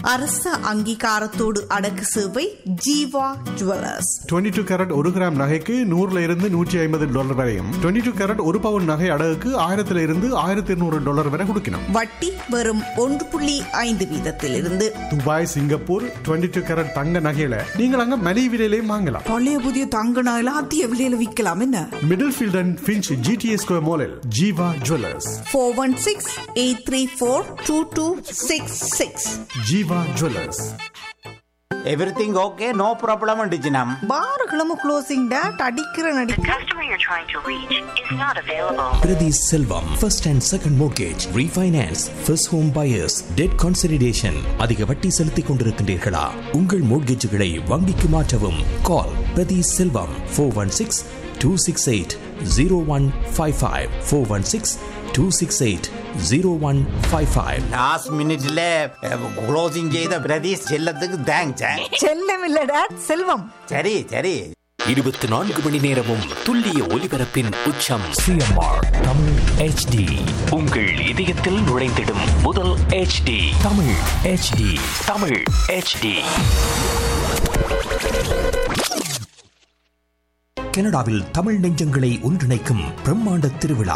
அரச அங்கீகாரத்தோடு அடக்கு சேவை ஜீவா ஜுவல்லர்ஸ் 22 டூ கேரட் ஒரு கிராம் நகைக்கு நூறுல இருந்து நூற்றி ஐம்பது டாலர் வரையும் 22 டூ கேரட் ஒரு பவுன் நகை அடகுக்கு ஆயிரத்துல இருந்து ஆயிரத்தி இருநூறு டாலர் வரை கொடுக்கணும் வட்டி வெறும் ஒன்று புள்ளி ஐந்து வீதத்திலிருந்து துபாய் சிங்கப்பூர் 22 டூ கேரட் தங்க நகையில நீங்கள் அங்க மலிவு விலையிலையும் வாங்கலாம் பழைய புதிய தங்க நகைலாம் அதிக விலையில விற்கலாம் என்ன Middlefield and Finch GTA square மாலில் Jeeva jewellers four one six eight three four two two six six Jeeva jewellers everything okay no problem டிஜினம் பாருகளும் க்ளோசிங் டேட் அடிக்கிற நடி The customer you're trying to reach is not available. Priti Selvam, first and second mortgage, refinance, first home buyers, debt consolidation. அதிக வட்டி செலுத்திக் கொண்டிருக்கின்றீர்களா உங்கள் மோட்கேஜுகளை வங்கிக்கு மாற்றவும் call Prathi Selvam four one six two six eight zero one five five four one six two six eight zero one five five last மினிட்ல closing செய்த பிரதீஷ் செல்லத்துக்கு thanks செல்லம் இல்ல டேட் செல்வம் சரி சரி இருபத்தி நான்கு மணி நேரமும் துல்லிய ஒலிபரப்பின் உச்சம் சிஎம்ஆர் தமிழ் ஹெச்டி உங்கள் இதயத்தில் நுழைந்திடும் முதல் HD Tamil HD Tamil HD கனடாவில் தமிழ் நெஞ்சங்களை ஒன்றிணைக்கும் பிரம்மாண்ட திருவிழா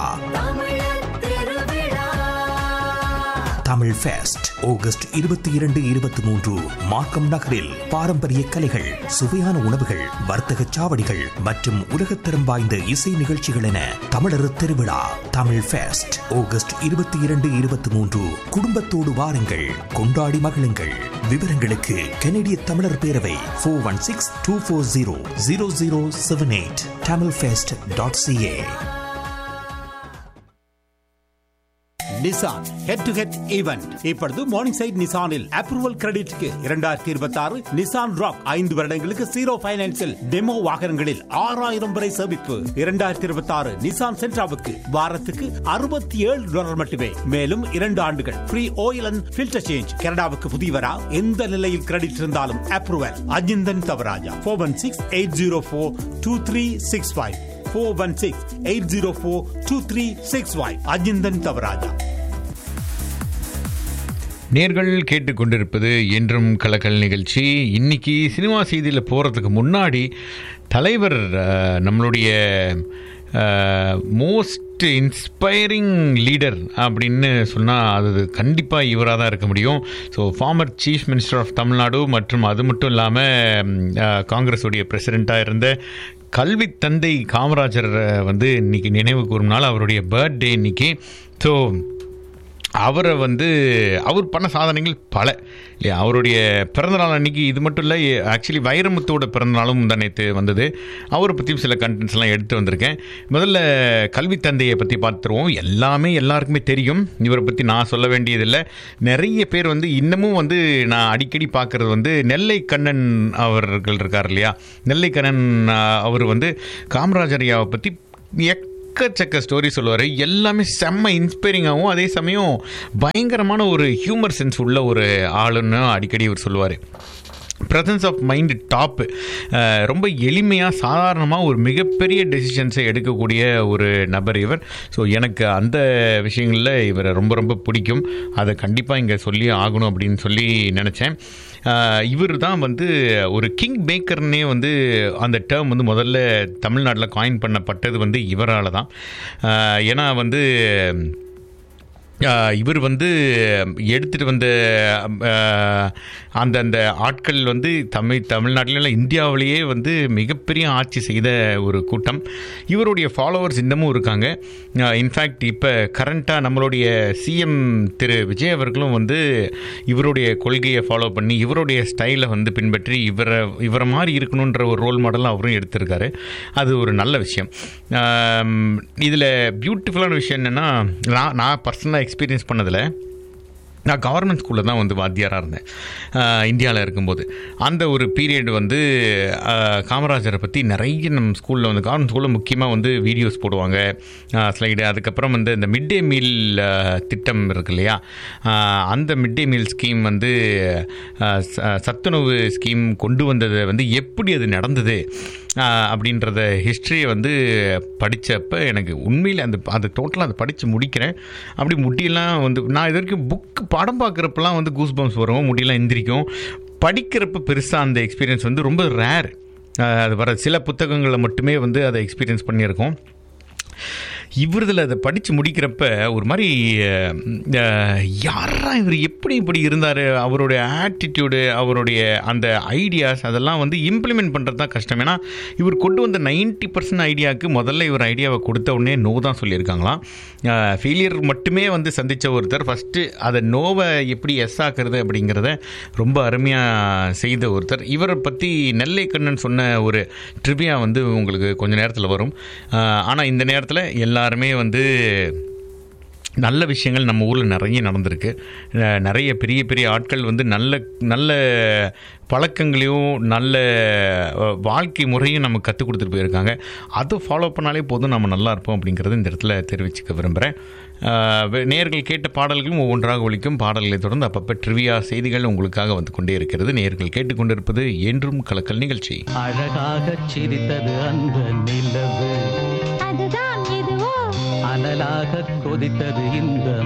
தமிழ் ஃபெஸ்ட் ஆகஸ்ட் இருபத்தி இரண்டு இருபத்தி மூன்று மார்க்கம் நகரில் பாரம்பரிய கலைகள் சுவையான உணவுகள் வர்த்தக சாவடிகள் மற்றும் உலகத்தரம் வாய்ந்த இசை நிகழ்ச்சிகள் என தமிழர் திருவிழா தமிழ் ஃபெஸ்ட் ஆகஸ்ட் இருபத்தி இரண்டு இருபத்தி மூன்று குடும்பத்தோடு வாருங்கள் கொண்டாடி மகிழுங்கள் விவரங்களுக்கு கனடிய தமிழர் பேரவை four one six two four zero zero zero seven eight Tamil fest dot CA Nissan head to head event இப்பொழுது மார்னிங் சைட் நிசானில் அப்ரூவல் கிரெடிட்க்கு இரண்டாயிரத்தி இருபத்தி ஆறு நிசான் ராக் ஐந்து வருடங்களுக்கு ஜீரோ பைனான்சில் டெமோ வாகனங்களில் ஆறாயிரம் வரை சேமிப்பு இரண்டாயிரத்தி இருபத்தி ஆறு நிசான் சென்ட்ராவுக்கு வாரத்துக்கு அறுபத்தி ஏழு டாலர் மட்டுமே மேலும் இரண்டு ஆண்டுகள் free oil and filter change கனடாவுக்கு புதியவரா எந்த நிலையில் கிரெடிட் இருந்தாலும் approval Ajinthan Thavarajah four one six eight zero four two three six five four one six eight zero four two three six five Ajinthan Thavarajah நேர்கள் கேட்டுக்கொண்டிருப்பது என்றும் கலக்கல் நிகழ்ச்சி இன்னைக்கு சினிமா செய்தியில் போகிறதுக்கு முன்னாடி தலைவர் அஹ், நம்மளுடைய மோஸ்ட் இன்ஸ்பைரிங் லீடர் அப்படின்னு சொன்னால் அது கண்டிப்பாக இவராக தான் இருக்க முடியும் so former chief minister of Tamil Nadu மற்றும் அது மட்டும் இல்லாமல் காங்கிரஸுடைய பிரசிடெண்ட்டாக இருந்த கல்வி தந்தை காமராஜர் வந்து இன்னைக்கு நினைவு கூறும் நாள் அவருடைய பர்த்டே இன்னைக்கு ஸோ அவரை வந்து அவர் பண்ண சாதனைகள் பல இல்லையா அவருடைய பிறந்தநாள் அன்னைக்கு இது மட்டும் இல்லை ஆக்சுவலி வைரமுத்தோட பிறந்தநாளும் தான் நேற்று வந்தது அவரை பற்றியும் சில கண்டென்ட்ஸ்லாம் எடுத்து வந்திருக்கேன் முதல்ல கல்வி தந்தையை பற்றி பார்த்துருவோம் எல்லாமே எல்லாருக்குமே தெரியும் இவரை பற்றி நான் சொல்ல வேண்டியதில்லை நிறைய பேர் வந்து இன்னமும் வந்து நான் அடிக்கடி பார்க்குறது வந்து நெல்லை கண்ணன் அவர்கள் இருக்கார் இல்லையா நெல்லை கண்ணன் ஆஹ், அவர் வந்து காமராஜர் ஐயாவை பற்றி எக்கச்சக்க ஸ்டோரி சொல்லுவார் எல்லாமே செம்ம இன்ஸ்பைரிங்காகவும் அதே சமயம் பயங்கரமான ஒரு ஹியூமர் சென்ஸ் உள்ள ஒரு ஆளுன்னு அடிக்கடி இவர் சொல்லுவார் ப்ரெசன்ஸ் ஆஃப் மைண்டு டாப்பு ரொம்ப எளிமையாக சாதாரணமாக ஒரு மிகப்பெரிய டெசிஷன்ஸை எடுக்கக்கூடிய ஒரு நபர் இவர் ஸோ எனக்கு அந்த விஷயங்களில் இவரை ரொம்ப ரொம்ப பிடிக்கும் அதை கண்டிப்பாக இங்கே சொல்லி ஆகணும் அப்படின்னு சொல்லி நினச்சேன் இவர் தான் வந்து ஒரு கிங் பேக்கர்னே வந்து அந்த டேர்ம் வந்து முதல்ல தமிழ்நாட்டில் காயின் பண்ணப்பட்டது வந்து இவரால் தான் ஆஹ் ஏன்னா வந்து ஆஹ் இவர் வந்து எடுத்துகிட்டு வந்த ஆஹ் அந்த அந்த ஆட்கள் வந்து தமிழ் தமிழ்நாட்டில இல்ல இந்தியாவிலேயே வந்து மிகப்பெரிய ஆட்சி செய்த ஒரு கூட்டம் இவருடைய ஃபாலோவர்ஸ் இன்னமும் இருக்காங்க இன்ஃபேக்ட் இப்போ கரண்ட்டாக நம்மளுடைய சிஎம் திரு விஜய் அவர்களும் வந்து இவருடைய கொள்கையை ஃபாலோ பண்ணி இவருடைய ஸ்டைலை வந்து பின்பற்றி இவரை இவரை மாதிரி இருக்கணுன்ற ஒரு ரோல் மாடலாக அவரும் எடுத்திருக்காரு அது ஒரு நல்ல விஷயம் இதில் பியூட்டிஃபுல்லான விஷயம் என்னென்னா நான் நான் பர்சனலாக எக்ஸ்பீரியன்ஸ் பண்ணதில் நான் கவர்மெண்ட் ஸ்கூலில் தான் வந்து வாத்தியாராக இருந்தேன் இந்தியாவில் இருக்கும்போது அந்த ஒரு பீரியட் வந்து ஆஹ், காமராஜரை பற்றி நிறைய நம்ம ஸ்கூலில் வந்து கவர்மெண்ட் ஸ்கூலில் முக்கியமாக வந்து வீடியோஸ் போடுவாங்க ஸ்லைடு அதுக்கப்புறம் வந்து இந்த மிட் டே மீல் திட்டம் இருக்கு இல்லையா ஆஹ், அந்த மிட் டே மீல் ஸ்கீம் வந்து ஆஹ், ச- சத்துணவு ஸ்கீம் கொண்டு வந்ததை வந்து எப்படி அது நடந்தது அப்படின்றத ஹிஸ்ட்ரியை வந்து படித்தப்ப எனக்கு உண்மையில் அந்த அது டோட்டலாக அதை படித்து முடிக்கிறேன் அப்படி முடியெல்லாம் வந்து நான் இது வரைக்கும் புக் படம் பார்க்குறப்பெல்லாம் வந்து கூஸ் பம்ஸ் வரும் முடியெல்லாம் எந்திரிக்கும் படிக்கிறப்ப பெருசாக அந்த எக்ஸ்பீரியன்ஸ் வந்து ரொம்ப ரேர் அது வர சில புத்தகங்களில் மட்டுமே வந்து அதை எக்ஸ்பீரியன்ஸ் பண்ணியிருக்கோம் இவரதில் அதை படித்து முடிக்கிறப்ப ஒரு மாதிரி அஹ், யாரா இவர் எப்படி இப்படி இருந்தார் அவருடைய ஆட்டிடியூடு அவருடைய அந்த ஐடியாஸ் அதெல்லாம் வந்து இம்ப்ளிமெண்ட் பண்ணுறது தான் கஷ்டம் ஏன்னா இவர் கொண்டு வந்த நைன்ட்டி பர்சன்ட் ஐடியாவுக்கு முதல்ல இவர் ஐடியாவை கொடுத்த உடனே நோ தான் சொல்லியிருக்காங்களாம் ஃபெயிலியர் மட்டுமே வந்து சந்தித்த ஒருத்தர் ஃபஸ்ட்டு அதை நோவை எப்படி எஸ் ஆக்குறது அப்படிங்கிறத ரொம்ப அருமையாக செய்த ஒருத்தர் இவரை பற்றி நெல்லை கண்ணன் சொன்ன ஒரு ட்ரிவியா வந்து உங்களுக்கு கொஞ்ச நேரத்தில் வரும் ஆனால் இந்த நேரத்தில் எல்லாருமே வந்து நல்ல விஷயங்கள் நம்ம ஊரில் நிறைய நடந்திருக்கு அஹ் நிறைய பெரிய பெரிய ஆட்கள் வந்து நல்ல நல்ல பழக்கங்களையும் நல்ல அஹ், வாழ்க்கை முறையும் நமக்கு கற்றுக் கொடுத்துட்டு போயிருக்காங்க அதை ஃபாலோ பண்ணாலே போதும் நம்ம நல்லா இருப்போம் அப்படிங்கிறது இந்த இடத்துல தெரிவிச்சுக்க விரும்புகிறேன் நேர்கள் கேட்ட பாடல்களும் ஒவ்வொன்றாக ஒழிக்கும் பாடல்களை தொடர்ந்து அப்பப்போ ட்ரிவியா செய்திகள் உங்களுக்காக வந்து கொண்டே இருக்கிறது நேர்கள் கேட்டுக்கொண்டிருப்பது என்றும் கலக்கல் நிகழ்ச்சி அழகாகச் சிரித்தது அந்த நிலவு அதுதான் எதுவோ அனலாகக் கொதித்தது இந்த